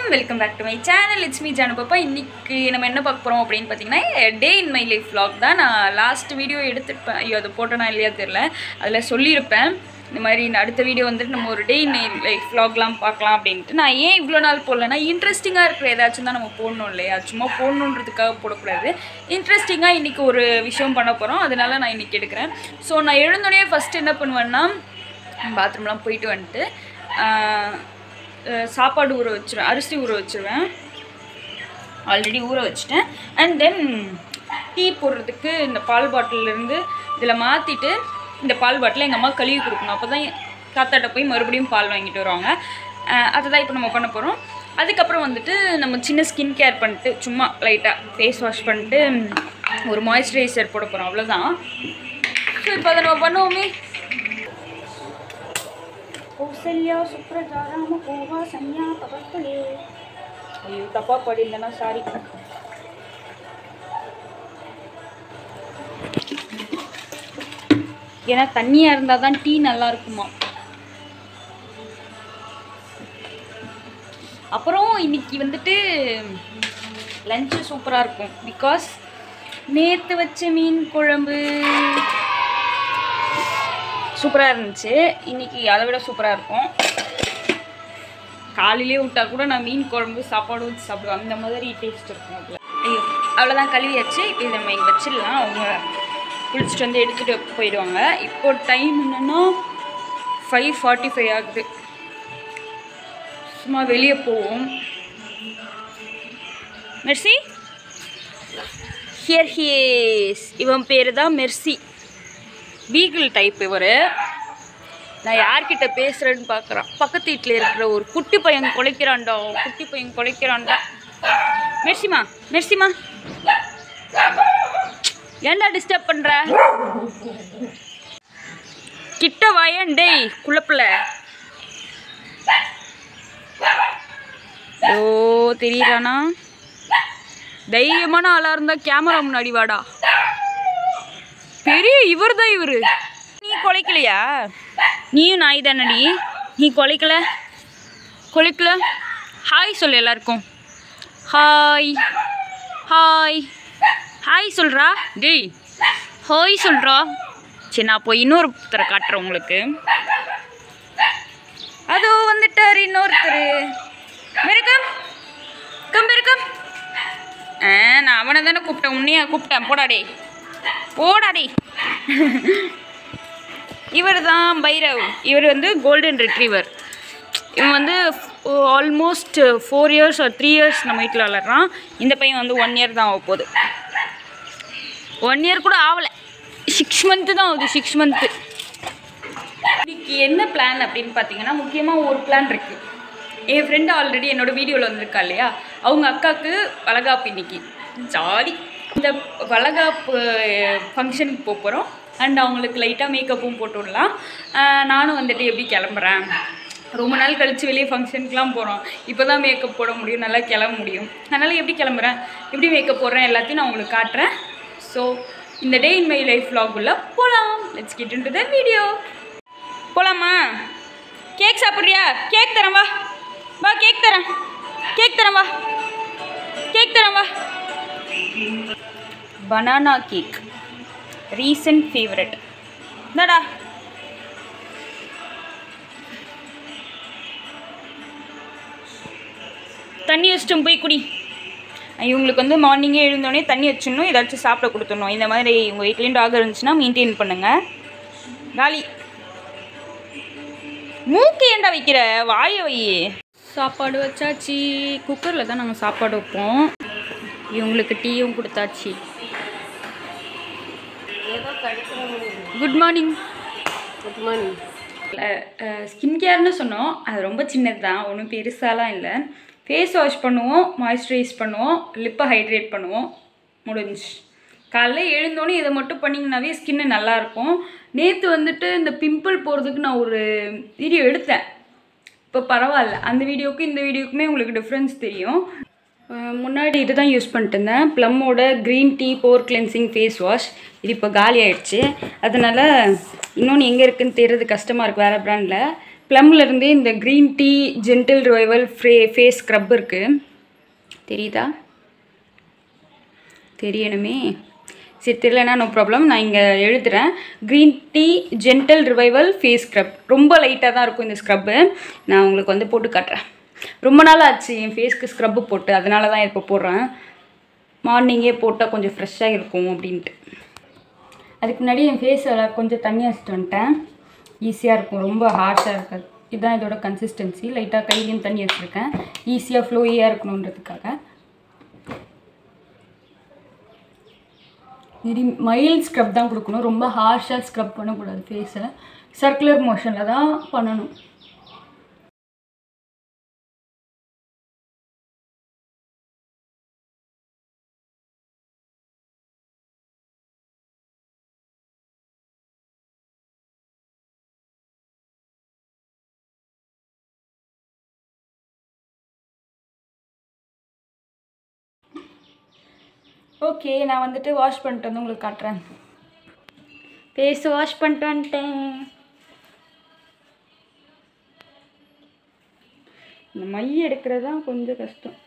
welcome back to my channel it's me Janu பாப்பா இன்னைக்கு நம்ம என்ன பார்க்க போகிறோம் அப்படின்னு பார்த்தீங்கன்னா day in my life vlog தான் நான் லாஸ்ட் வீடியோ எடுத்துருப்பேன் ஐயோ அது போட்டேனா இல்லையா தெரில அதில் சொல்லியிருப்பேன் இந்த மாதிரி இந்த அடுத்த வீடியோ வந்துட்டு நம்ம ஒரு டே இன் மை லைஃப் vlogலாம் பார்க்கலாம் அப்படின்ட்டு நான் ஏன் இவ்வளோ நாள் போடலன்னா இன்ட்ரெஸ்டிங்காக இருக்கிற ஏதாச்சும் தான் நம்ம போடணும் இல்லையா சும்மா போடணுன்றதுக்காக போடக்கூடாது இன்ட்ரெஸ்டிங்காக இன்றைக்கி ஒரு விஷயம் பண்ண போகிறோம் அதனால நான் இன்றைக்கி எடுக்கிறேன் ஸோ நான் எழுந்தோடனே ஃபஸ்ட்டு என்ன பண்ணுவேன்னா பாத்ரூம்லாம் போயிட்டு வந்துட்டு ஆஹ், அஹ் சாப்பாடு ஊற வச்சிருவேன் அரிசி ஊற வச்சிருவேன் ஆல்ரெடி ஊற வச்சிட்டேன் அண்ட் தென் டீ போடுறதுக்கு இந்த பால் பாட்டிலேருந்து இதில் மாற்றிட்டு இந்த பால் பாட்டில் எங்கள் அம்மா கழுவி கொடுக்கணும் அப்போ தான் காத்தாட்ட போய் மறுபடியும் பால் வாங்கிட்டு வருவாங்க அஹ் அதை தான் இப்போ நம்ம பண்ண போகிறோம் அதுக்கப்புறம் வந்துட்டு நம்ம சின்ன ஸ்கின் கேர் பண்ணிட்டு சும்மா லைட்டாக ஃபேஸ் வாஷ் பண்ணிட்டு ஒரு மாய்ஸ்சரைசர் போட போகிறோம் அவ்வளோதான் ஸோ இப்போ அதை நம்ம பண்ணுவோமே கௌசல்யா சுப்ரஜா ராம கோவா சன்யா தபத்துலே ஐயோ தப்பாக படிந்தேன்னா சாரி ஏன்னா தண்ணியாக இருந்தால் தான் டீ நல்லா இருக்குமா அப்புறம் இன்னைக்கு வந்துட்டு லஞ்சு சூப்பராக இருக்கும் பிகாஸ் நேற்று வச்ச மீன் குழம்பு சூப்பராக இருந்துச்சு இன்னைக்கு அதை விட சூப்பராக இருக்கும் காலையிலே விட்டா கூட நான் மீன் குழம்பு சாப்பாடு வச்சு சாப்பிடுவேன் அந்த மாதிரி டேஸ்ட் இருக்கும் அதில் ஐயோ அவ்வளோதான் கழுவியாச்சு இப்போ இதை நம்ம இங்கே வச்சிடலாம் அவங்க குளிச்சுட்டு வந்து எடுத்துகிட்டு போயிடுவாங்க இப்போ டைம் என்னென்னா ஃபைவ் ஃபார்ட்டி ஃபைவ் ஆகுது சும்மா வெளியே போவோம் மெர்சி ஹியர் ஹியஸ் இவன் பேர் தான் மெர்சி பீகிள் டைப் இவர் நான் யார்கிட்ட பேசுகிறேன்னு பார்க்குறான் பக்கத்து வீட்டில் இருக்கிற ஒரு குட்டி பையன் குலைக்கிறான்டா குட்டி பையன் குலைக்கிறான்டா மெர்சிமா மெர்சிமா ஏன்டா டிஸ்டர்ப் பண்ணுற கிட்ட வாயன் டேய் குழப்பில் ஓ தெரியறானா தைரியமான ஆளாக இருந்தால் கேமரா முன்னாடி வாடா பெரிய இவர் தான் இவர் நீ கொலைக்கலையா நீயும் நாய் தானடி நீ கொலைக்கல கொலைக்கல ஹாய் சொல்லு எல்லாருக்கும் ஹாய் ஹாய் ஹாய் சொல்கிறா டேய் ஹாய் சொல்கிறா சரி நான் போய் இன்னொருத்தரை காட்டுறேன் உங்களுக்கு அதோ வந்துட்டார் இன்னொருத்தர் வெறுக்கம் கம் வெறுக்கம் ஆ நான் அவனை தானே கூப்பிட்டேன் உன்னையா கூப்பிட்டேன் போடாடே போடாடே இவர் தான் பைரவ் இவர் வந்து கோல்டன் ரிட்ரீவர் இவன் வந்து ஆல்மோஸ்ட் ஃபோர் இயர்ஸ் ஒரு த்ரீ இயர்ஸ் நம்ம வீட்டில் வளர்றான் இந்த பையன் வந்து ஒன் இயர் தான் ஆக போகுது ஒன் இயர் கூட ஆகலை சிக்ஸ் மந்த்து தான் ஆகுது சிக்ஸ் மந்த்து இன்னைக்கு என்ன பிளான் அப்படின்னு பார்த்தீங்கன்னா முக்கியமாக ஒரு பிளான் இருக்குது என் ஃப்ரெண்டு ஆல்ரெடி என்னோட வீடியோவில் வந்திருக்கா இல்லையா அவங்க அக்காவுக்கு வளகாப்பு இன்னைக்கு ஜாலி இந்த வளகாப்பு ஃபங்க்ஷனுக்கு போக போகிறோம் அண்ட் அவங்களுக்கு லைட்டாக மேக்கப்பும் போட்டு விடலாம் ஆஹ் நானும் வந்துட்டு எப்படி கிளம்புறேன் ரொம்ப நாள் கழித்து வெளியே ஃபங்க்ஷனுக்குலாம் போகிறோம் இப்போ தான் மேக்கப் போட முடியும் நல்லா கிளம்ப முடியும் அதனால் எப்படி கிளம்புறேன் எப்படி மேக்கப் போடுறேன் எல்லாத்தையும் நான் உங்களுக்கு காட்டுறேன் ஸோ இந்த day in my life vlog உள்ள போகலாம் let's get into the video போலாமா கேக் சாப்பிட்றியா கேக் தரேன் வா வா கேக் தரேன் கேக் தரேன் வா கேக் தரேன் வா பனானா கேக் ரீசன்ட் ஃபேவரட் இந்தாடா தண்ணி வச்சிட்டும் போய் குடி இவங்களுக்கு வந்து மார்னிங்கே எழுந்தோடனே தண்ணி வச்சிடணும் ஏதாச்சும் சாப்பிட கொடுத்துடணும் இந்த மாதிரி உங்கள் வீட்லேயும் டாக் இருந்துச்சுன்னா மெயின்டைன் பண்ணுங்கள் காலி மூக்கு ஏன்டா வைக்கிற வாயை வை சாப்பாடு வச்சாச்சு குக்கரில் தான் நாங்கள் சாப்பாடு வைப்போம் இவங்களுக்கு டீயும் கொடுத்தாச்சு good morning good morning skin கேர்னு சொன்னோம் அது ரொம்ப சின்னது தான் ஒன்றும் பெருசாலாம் இல்லை ஃபேஸ் வாஷ் பண்ணுவோம் மாய்ஸ்சரைஸ் பண்ணுவோம் லிப்பை ஹைட்ரேட் பண்ணுவோம் முடிஞ்சு காலைல எழுந்தோடனே இதை மட்டும் பண்ணிங்கனாவே ஸ்கின்னு நல்லாயிருக்கும் நேற்று வந்துட்டு இந்த பிம்பிள் போகிறதுக்கு நான் ஒரு வீடியோ எடுத்தேன் இப்போ பரவாயில்ல அந்த வீடியோக்கும் இந்த வீடியோக்குமே உங்களுக்கு டிஃப்ரென்ஸ் தெரியும் அஹ் முன்னாடி இது தான் யூஸ் பண்ணிட்டு இருந்தேன் ப்ளம்மோட green tea for cleansing face wash இது இப்போ காலி ஆயிடுச்சு அதனால் இன்னொன்று எங்கே இருக்குன்னு தெரியறது கஷ்டமாக இருக்குது வேறு ப்ராண்டில் ப்ளம்லேருந்து இந்த க்ரீன் டீ ஜென்டில் ரிவைவல் ஃப்ரே ஃபேஸ் ஸ்க்ரப் இருக்குது தெரியுதா தெரியணுமே சரி தெரியலனா நோ ப்ராப்ளம் நான் இங்கே எழுதுகிறேன் green tea gentle revival face scrub ரொம்ப லைட்டாக தான் இருக்கும் இந்த ஸ்க்ரப்பு நான் உங்களுக்கு வந்து போட்டு காட்டுறேன் ரொம்ப நாள் ஆச்சு என் ஃபேஸ்க்கு ஸ்க்ரப்பு போட்டு அதனால தான் இப்போ போடுறேன் மார்னிங்கே போட்டால் கொஞ்சம் ஃப்ரெஷ்ஷாக இருக்கும் அப்படின்ட்டு அதுக்கு முன்னாடி என் ஃபேஸில் கொஞ்சம் தண்ணி வச்சுட்டு வந்துட்டேன் ஈஸியாக இருக்கும் ரொம்ப ஹார்ஷாக இருக்காது இதுதான் இதோட கன்சிஸ்டன்சி லைட்டாக கையிலையும் தண்ணி வச்சுருக்கேன் ஈஸியாக ஃப்ளோயியாக இருக்கணுன்றதுக்காக வெரி மைல்ட் ஸ்க்ரப் தான் கொடுக்கணும் ரொம்ப ஹார்ஷாக ஸ்க்ரப் பண்ணக்கூடாது ஃபேஸை சர்க்குலர் மோஷனில் தான் பண்ணணும் ஓகே நான் வந்துட்டு வாஷ் பண்ணிட்டு வந்து உங்களுக்கு காட்டுறேன் ஃபேஸ் வாஷ் பண்ணிட்டு வந்துட்டேன் இந்த மை எடுக்கிறது தான் கொஞ்சம் கஷ்டம்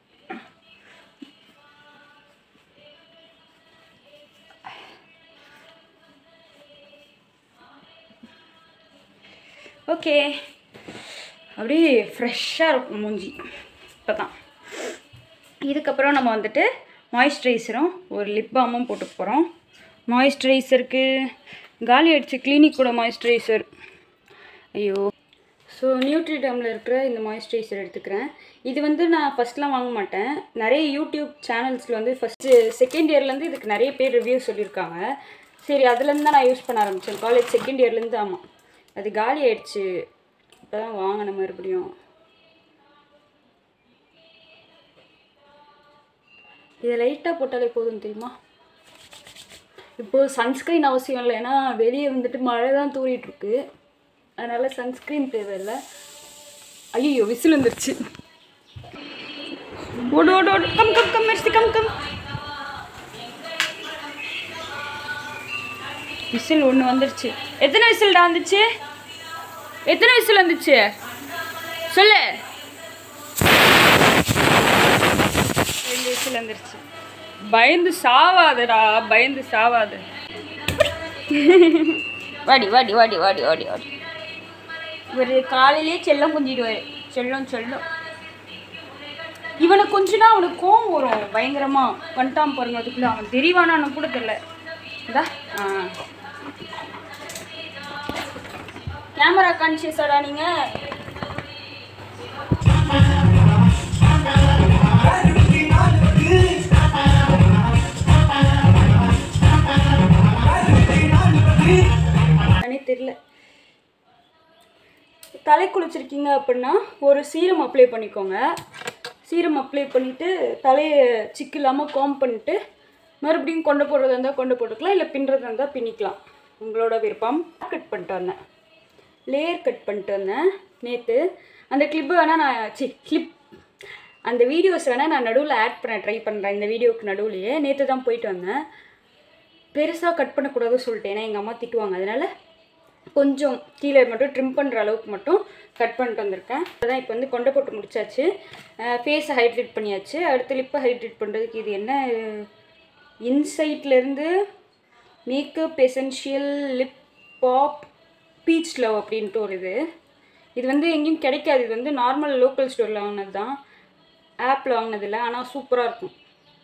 ஓகே அப்படியே ஃப்ரெஷ்ஷாக இருக்கும் மூஞ்சி இப்போ தான் இதுக்கப்புறம் நம்ம வந்துட்டு மாய்ஸ்சரைசரும் ஒரு லிப் பாமும் போட்டு போகிறோம் மாய்ஸ்சரைசருக்கு காலி ஆயிடுச்சு கிளினிக்கோட மாய்ஸ்சரைசர் ஐயோ ஸோ நியூட்ரிடமில் இருக்கிற இந்த மாய்ஸ்சரைசர் எடுத்துக்கிறேன் இது வந்து நான் ஃபஸ்ட்லாம் வாங்க மாட்டேன் நிறைய யூடியூப் சேனல்ஸில் வந்து ஃபஸ்ட்டு செகண்ட் இயர்லேருந்து இதுக்கு நிறைய பேர் ரிவ்யூ சொல்லியிருக்காங்க சரி அதுலேருந்து தான் நான் யூஸ் பண்ண ஆரம்பித்தேன் காலேஜ் செகண்ட் இயர்லேருந்து ஆமாம் அது காலி ஆயிடுச்சு இப்போ தான் வாங்கின மறுபடியும் இதை லைட்டாக போட்டாலே போதும் தெரியுமா இப்போது சன்ஸ்க்ரீன் அவசியம் இல்லை ஏன்னா வெளியே வந்துட்டு மழை தான் தூரிட்டுருக்கு அதனால் சன்ஸ்க்ரீன் தேவையில்லை ஐயோ விசில் வந்துருச்சு ஓடு ஓடு ஓடு கம் கம் கம் மெர்சி கம் கம் விசில் ஒன்று வந்துருச்சு எத்தனை விசில்டா வந்துச்சு எத்தனை விசில் வந்துச்சு சொல்லு ரெண்டு விசில் வந்துருச்சு பயந்து சாவாதடா பயந்து சாவாத வாடி வாடி வாடி வாடி வாடி வாடி இவர் காலையிலே செல்லம் குஞ்சிடுவார் செல்லம் செல்லம் இவனை கொஞ்சனா அவனுக்கு கோவம் வரும் பயங்கரமா வந்துட்டான் பாருங்க அதுக்குள்ள அவன் தெரியவானான்னு கூட தெரியல இதா ஆ கேமரா கான்சியஸாடா நீங்க நானே தெரியல தலை குளிச்சிருக்கீங்க அப்படின்னா ஒரு சீரம் அப்ளை பண்ணிக்கோங்க சீரம் அப்ளை பண்ணிவிட்டு தலையை சிக்கு இல்லாமல் காம் பண்ணிட்டு மறுபடியும் கொண்டு போடுறதா இருந்தால் கொண்டு போட்டுக்கலாம் இல்லை பின்னுறதா இருந்தால் பின்னிக்கலாம் உங்களோட விருப்பம் கட் பண்ணிட்டு வந்தேன் லேயர் கட் பண்ணிட்டு வந்தேன் நேற்று அந்த கிளிப்பு வேணால் நான் சி கிளிப் அந்த வீடியோஸ் வேணால் நான் நடுவில் ஆட் பண்ண ட்ரை பண்ணுறேன் இந்த வீடியோவுக்கு நடுவுலையே நேற்று தான் போயிட்டு வந்தேன் பெருசாக கட் பண்ணக்கூடாதுன்னு சொல்லிட்டேன் ஏன்னா எங்கள் அம்மா திட்டுவாங்க அதனால் கொஞ்சம் கீழே மட்டும் ட்ரிம் பண்ணுற அளவுக்கு மட்டும் கட் பண்ணிட்டு வந்திருக்கேன் அதான் இப்போ வந்து கொண்டை போட்டு முடிச்சாச்சு ஃபேஸை ஹைட்ரேட் பண்ணியாச்சு அடுத்து லிப்பை ஹைட்ரேட் பண்ணுறதுக்கு இது என்ன இன்சைட்லேருந்து makeup essential lip pop peach love அப்படின்ட்டு ஒரு இது இது வந்து எங்கேயும் கிடைக்காது இது வந்து நார்மல் லோக்கல் ஸ்டோரில் வாங்கினது தான் ஆப்பில் வாங்கினதில்ல ஆனால் சூப்பராக இருக்கும்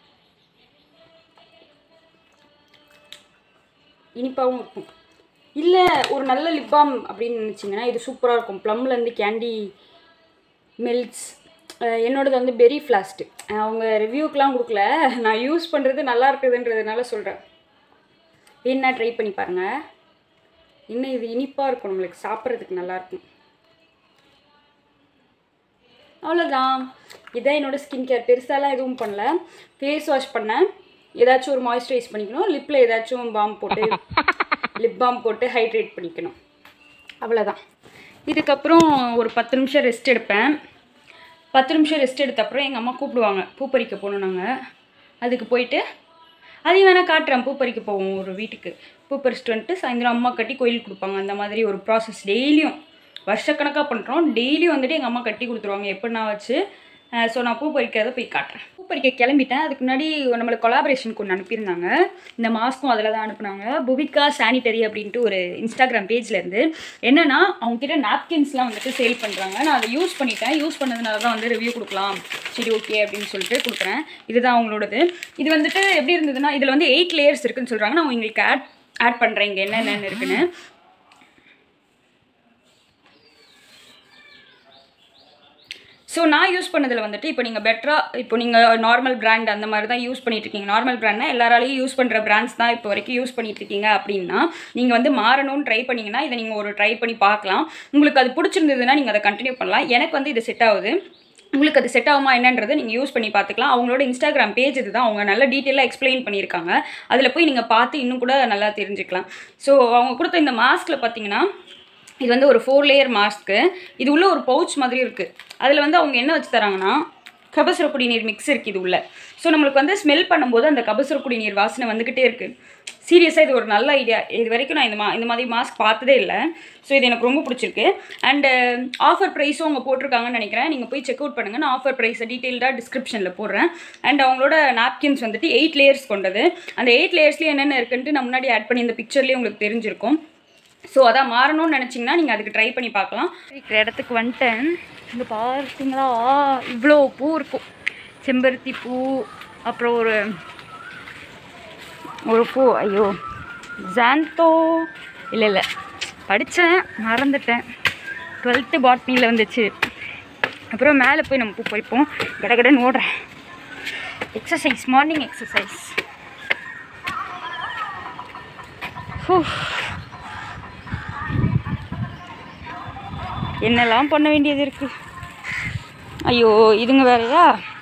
இனிப்பாகவும் இருக்கும் இல்லை ஒரு நல்ல லிப் பாம் அப்படின்னு நினச்சிங்கன்னா இது சூப்பராக இருக்கும் ப்ளம்லேருந்து கேண்டி மெல்ட்ஸ் என்னோடது வந்து பெரி ஃப்ளாஸ்ட்டு அவங்க ரிவ்யூக்கெலாம் கொடுக்கல நான் யூஸ் பண்ணுறது நல்லா இருக்குதுன்றதுனால சொல்கிறேன் என்ன ட்ரை பண்ணி பாருங்கள் இன்னும் இது இனிப்பாக இருக்கும் நம்மளுக்கு சாப்பிட்றதுக்கு நல்லாயிருக்கும் அவ்வளோதான் இதான் என்னோடய ஸ்கின் கேர் பெருசாலாம் எதுவும் பண்ணல ஃபேஸ் வாஷ் பண்ணேன் ஏதாச்சும் ஒரு மாய்ஸ்சரைஸ் பண்ணிக்கணும் லிப்பில் ஏதாச்சும் பாம் போட்டு லிப் பாம் போட்டு ஹைட்ரேட் பண்ணிக்கணும் அவ்வளோதான் இதுக்கப்புறம் ஒரு பத்து நிமிஷம் ரெஸ்ட் எடுப்பேன் பத்து நிமிஷம் ரெஸ்ட் எடுத்த அப்புறம் எங்கள் அம்மா கூப்பிடுவாங்க பூ பறிக்க போகணும் நாங்கள் அதுக்கு போயிட்டு அதையும் வேணால் காட்டுறேன் பூ பறிக்க போவோம் ஒரு வீட்டுக்கு பூ பறிச்சிட்டு வந்துட்டு சாயந்தரம் அம்மா கட்டி கோயிலுக்கு கொடுப்பாங்க அந்த மாதிரி ஒரு ப்ராசஸ் டெய்லியும் வருஷக்கணக்காக பண்ணுறோம் டெய்லி வந்துட்டு எங்கள் அம்மா கட்டி கொடுத்துருவாங்க எப்படின்னா வச்சு ஸோ நான் பூ பறிக்கிறத போய் காட்டுறேன் பூ பறிக்க கிளம்பிட்டேன் அதுக்கு முன்னாடி நம்மளுக்கு கொலாபரேஷனுக்கு ஒன்று அனுப்பியிருந்தாங்க இந்த மாஸ்க்கும் அதில் தான் அனுப்புனாங்க புவிகா சானிட்டரி அப்படின்ட்டு ஒரு இன்ஸ்டாகிராம் பேஜில் இருந்து என்னென்னா அவங்ககிட்ட நாப்கின்ஸ்லாம் வந்துட்டு சேல் பண்ணுறாங்க நான் அதை யூஸ் பண்ணிட்டேன் யூஸ் பண்ணதுனால தான் வந்து ரிவ்யூ கொடுக்கலாம் சரி ஓகே அப்படின்னு சொல்லிட்டு கொடுக்குறேன் இதுதான் அவங்களோடது இது வந்துட்டு எப்படி இருந்ததுன்னா இதில் வந்து எயிட் லேயர்ஸ் இருக்குன்னு சொல்கிறாங்க நான் உங்களுக்கு ஆட் ஆட் பண்ணுறேன் இங்கே என்னென்ன இருக்குன்னு ஸோ நான் யூஸ் பண்ணதில் வந்துட்டு இப்போ நீங்கள் பெட்டராக இப்போ நீங்கள் நார்மல் பிராண்ட் அந்த மாதிரி தான் யூஸ் பண்ணிட்டு இருக்கீங்க நார்மல் பிராண்ட்னா எல்லாராலையும் யூஸ் பண்ணுற பிராண்ட்ஸ் தான் இப்போ வரைக்கும் யூஸ் பண்ணிட்டு இருக்கீங்க அப்படின்னா நீங்கள் வந்து மாறணும்னு ட்ரை பண்ணீங்கன்னா இதை நீங்கள் ஒரு ட்ரை பண்ணி பார்க்கலாம் உங்களுக்கு அது பிடிச்சிருந்ததுன்னா நீங்கள் அதை கண்டினியூ பண்ணலாம் எனக்கு வந்து இது செட் ஆகுது உங்களுக்கு அது செட் ஆகுமா என்னன்றதை நீங்கள் யூஸ் பண்ணி பார்த்துக்கலாம் அவங்களோட இன்ஸ்டாகிராம் பேஜ் இதுதான் அவங்க நல்ல டீட்டெயிலாக எக்ஸ்பிளைன் பண்ணியிருக்காங்க அதில் போய் நீங்கள் பார்த்து இன்னும் கூட நல்லா தெரிஞ்சுக்கலாம் ஸோ அவங்க கொடுத்த இந்த மாஸ்கில் பார்த்தீங்கன்னா இது வந்து ஒரு ஃபோர் லேயர் மாஸ்க்கு இது உள்ள ஒரு பவுச் மாதிரி இருக்குது அதில் வந்து அவங்க என்ன வச்சு தராங்கன்னா கபசுர குடிநீர் மிக்ஸ் இருக்குது இது உள்ள ஸோ நம்மளுக்கு வந்து ஸ்மெல் பண்ணும்போது அந்த கபசுர குடிநீர் வாசனை வந்துக்கிட்டே இருக்குது சீரியஸாக இது ஒரு நல்ல ஐடியா இது வரைக்கும் நான் இந்த மா இந்த மாதிரி மாஸ்க் பார்த்ததே இல்லை ஸோ இது எனக்கு ரொம்ப பிடிச்சிருக்கு அண்டு ஆஃபர் ப்ரைஸும் அவங்க போட்டிருக்காங்கன்னு நினைக்கிறேன் நீங்கள் போய் செக் அவுட் பண்ணுங்கள் நான் ஆஃபர் ப்ரைஸை டீட்டெயில்டாக டிஸ்கிரிப்ஷனில் போடுறேன் அண்ட் அவங்களோட நாப்கின்ஸ் வந்துட்டு எயிட் லேயர்ஸ் கொண்டது அந்த எயிட் லேயர்ஸ்லேயே என்னென்ன இருக்குன்ட்டு நான் முன்னாடி ஆட் பண்ணி இந்த பிக்சர்லேயே உங்களுக்கு தெரிஞ்சிருக்கும் ஸோ அதான் மாறணும்னு நினச்சிங்கன்னா நீங்கள் அதுக்கு ட்ரை பண்ணி பார்க்கலாம் இருக்கிற இடத்துக்கு வந்துட்டேன் இங்கே பார்த்தீங்களா இவ்வளோ பூ இருக்கும் செம்பருத்தி பூ அப்புறம் ஒரு ஒரு பூ ஐயோ ஜாந்தோ இல்லை இல்லை படித்தேன் மறந்துட்டேன் டுவெல்த்து பாட்னியில் வந்துச்சு அப்புறம் மேலே போய் நம்ம பூ பறிப்போம் கடகடன்னு ஓடுறேன் எக்ஸசைஸ் மார்னிங் எக்ஸசைஸ் ஹூ என்னெல்லாம் பண்ண வேண்டியது இருக்குது ஐயோ இதுங்க வேறையா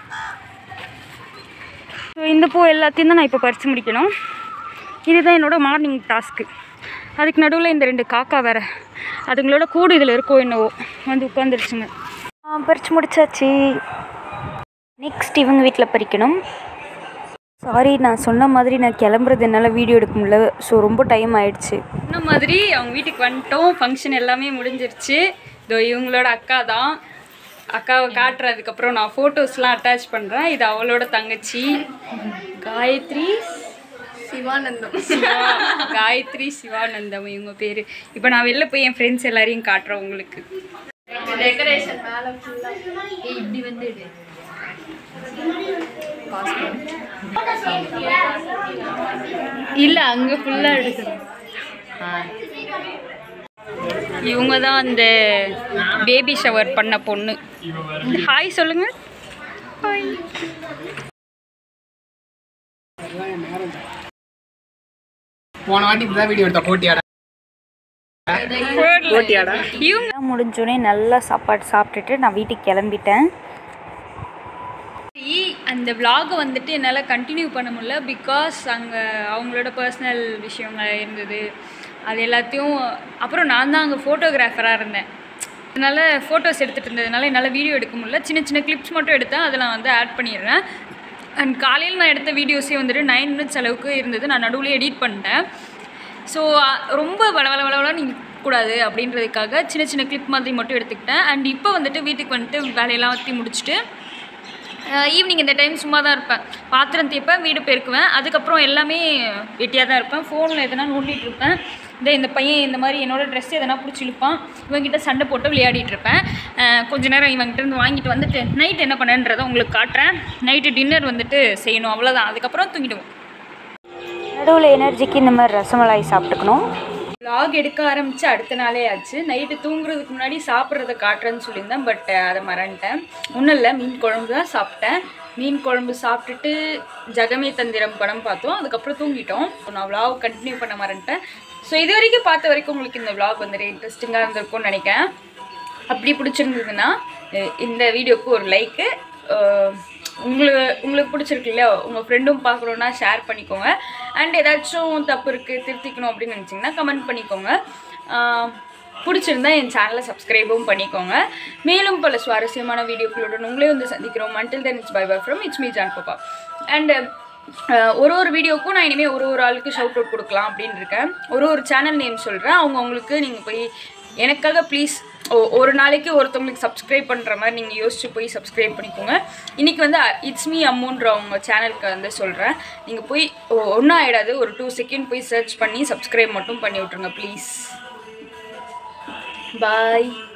ஸோ இந்த பூ எல்லாத்தையும் தான் நான் இப்போ பறித்து முடிக்கணும் இதுதான் என்னோட மார்னிங் டாஸ்க்கு அதுக்கு நடுவில் இந்த ரெண்டு காக்கா வேற அதுங்களோட கூடு இதில் இருக்கோ என்னவோ வந்து உட்காந்துருச்சுங்க பறித்து முடிச்சாச்சு நெக்ஸ்ட் இவங்க வீட்டில் பறிக்கணும் சாரி நான் சொன்ன மாதிரி நான் கிளம்புறது என்னால் வீடியோ எடுக்க முடியல ஸோ ரொம்ப டைம் ஆயிடுச்சு சொன்ன மாதிரி அவங்க வீட்டுக்கு வந்துட்டோம் ஃபங்க்ஷன் எல்லாமே முடிஞ்சிருச்சு இதோ இவங்களோட அக்கா தான் அக்காவை காட்டுறதுக்கப்புறம் நான் ஃபோட்டோஸ்லாம் அட்டாச் பண்ணுறேன் இது அவளோட தங்கச்சி காயத்ரி சிவானந்தம் சிவா காயத்ரி சிவானந்தம் இவங்க பேர் இப்போ நான் வெளில போய் என் ஃப்ரெண்ட்ஸ் எல்லாரையும் காட்டுறேன் உங்களுக்கு டெக்கரேஷன் மேல ஃபுல்லா இப்படி வந்து இல்ல அங்க ஃபுல்லா எடுக்கணும் இவங்க தான் அந்த பேபி ஷவர் பண்ண பொண்ணு ஹாய் சொல்லுங்க ஹாய் போன வாட்டி இப்படிதான் வீடியோ எடுத்த போட்டியாடா போட்டியாடா இவங்க முடிஞ்சோடனே நல்லா சாப்பாடு சாப்பிட்டுட்டு நான் வீட்டுக்கு கிளம்பிட்டேன் அந்த vlog வந்துட்டு என்னால் கண்டினியூ பண்ண முடியல பிகாஸ் அங்கே அவங்களோட பர்சனல் விஷயங்கள் இருந்தது அது எல்லாத்தையும் அப்புறம் நான் தான் அங்கே ஃபோட்டோகிராஃபராக இருந்தேன் அதனால் ஃபோட்டோஸ் எடுத்துகிட்டு இருந்ததுனால என்னால் வீடியோ எடுக்க முடியல சின்ன சின்ன கிளிப்ஸ் மட்டும் எடுத்தேன் அதை நான் வந்து ஆட் பண்ணிடுறேன் அண்ட் காலையில் நான் எடுத்த வீடியோஸே வந்துட்டு நைன் மினிட்ஸ் அளவுக்கு இருந்தது நான் நடுவில் எடிட் பண்ணிட்டேன் ஸோ ரொம்ப வள வள வளவளன்னு கூடாது அப்படின்றதுக்காக சின்ன சின்ன கிளிப் மாதிரி மட்டும் எடுத்துக்கிட்டேன் அண்ட் இப்போ வந்துட்டு வீட்டுக்கு வந்துட்டு வேலையெல்லாம் ஊற்றி முடிச்சுட்டு ஈவினிங் இந்த டைம் சும்மா தான் இருப்பேன் பாத்திரம் தேய்ப்பேன் வீடு பெருக்குவேன் அதுக்கப்புறம் எல்லாமே வெட்டியாக தான் இருப்பேன் ஃபோனில் எதனா நோண்டிட்டு இருப்பேன் இந்த இந்த பையன் இந்த மாதிரி என்னோட ட்ரெஸ் எதனா பிடிச்சி இழுப்பான் இவங்கிட்ட சண்டை போட்டு விளையாடிட்டு இருப்பேன் அஹ் கொஞ்ச நேரம் இவங்கிட்ட இருந்து வாங்கிட்டு வந்துட்டு நைட் என்ன பண்ணேன்றதை உங்களுக்கு காட்டுறேன் நைட்டு டின்னர் வந்துட்டு செய்யணும் அவ்வளோதான் அதுக்கப்புறம் தூங்கிடுவோம் நடுவில் எனர்ஜிக்கு இந்த மாதிரி ரசமலாய் சாப்பிட்டுக்கணும் vlog எடுக்க ஆரம்பித்து அடுத்த நாளே ஆச்சு நைட்டு தூங்குறதுக்கு முன்னாடி சாப்பிட்றத காட்டுறேன்னு சொல்லியிருந்தேன் பட் அதை மறந்துட்டேன் ஒன்றும் இல்லை மீன் குழம்பு தான் சாப்பிட்டேன் மீன் குழம்பு சாப்பிட்டுட்டு ஜெகமே தந்திரம் படம் பார்த்தோம் அதுக்கப்புறம் தூங்கிட்டோம் நான் vlog கண்டினியூ பண்ண மறந்துட்டேன் ஸோ இது வரைக்கும் பார்த்த வரைக்கும் உங்களுக்கு இந்த vlog வந்துட்டு இன்ட்ரெஸ்டிங்காக இருந்திருக்கும்னு நினைக்கிறேன் அப்படி பிடிச்சிருந்ததுன்னா அஹ் இந்த வீடியோக்கு ஒரு லைக்கு உங்களுக்கு உங்களுக்கு பிடிச்சிருக்கு இல்லையா உங்கள் ஃப்ரெண்டும் பார்க்கணுன்னா ஷேர் பண்ணிக்கோங்க அண்ட் ஏதாச்சும் தப்பு இருக்குது திருத்திக்கணும் அப்படின்னு நினச்சிங்கன்னா கமெண்ட் பண்ணிக்கோங்க அஹ் பிடிச்சிருந்தா என் சேனலை சப்ஸ்கிரைபும் பண்ணிக்கோங்க மேலும் பல சுவாரஸ்யமான வீடியோக்களுடன் உங்களே வந்து சந்திக்கிறோம் மண்டில் then it's bye bye from it's me John பாப்பா அண்ட் ஒரு ஒரு வீடியோக்கும் நான் இனிமேல் ஒரு ஒரு ஆளுக்கு ஷவுட் அவுட் கொடுக்கலாம் அப்படின்னு இருக்கேன் ஒரு ஒரு சேனல் நேம் சொல்கிறேன் அவங்க உங்களுக்கு நீங்கள் போய் எனக்காக ப்ளீஸ் ஒ- ஒரு நாளைக்கு ஒருத்தவங்களுக்கு சப்ஸ்கிரைப் பண்ணுற மாதிரி நீங்கள் யோசிச்சு போய் சப்ஸ்கிரைப் பண்ணிக்கோங்க இன்றைக்கி வந்து இட்ஸ் மீ அம்முன்ற அவங்க சேனலுக்கு வந்து சொல்கிறேன் நீங்கள் போய் ஒன்றும் ஆகிடாது ஒரு டூ செகண்ட் போய் சர்ச் பண்ணி சப்ஸ்கிரைப் மட்டும் பண்ணி விட்ருங்க ப்ளீஸ் பாய்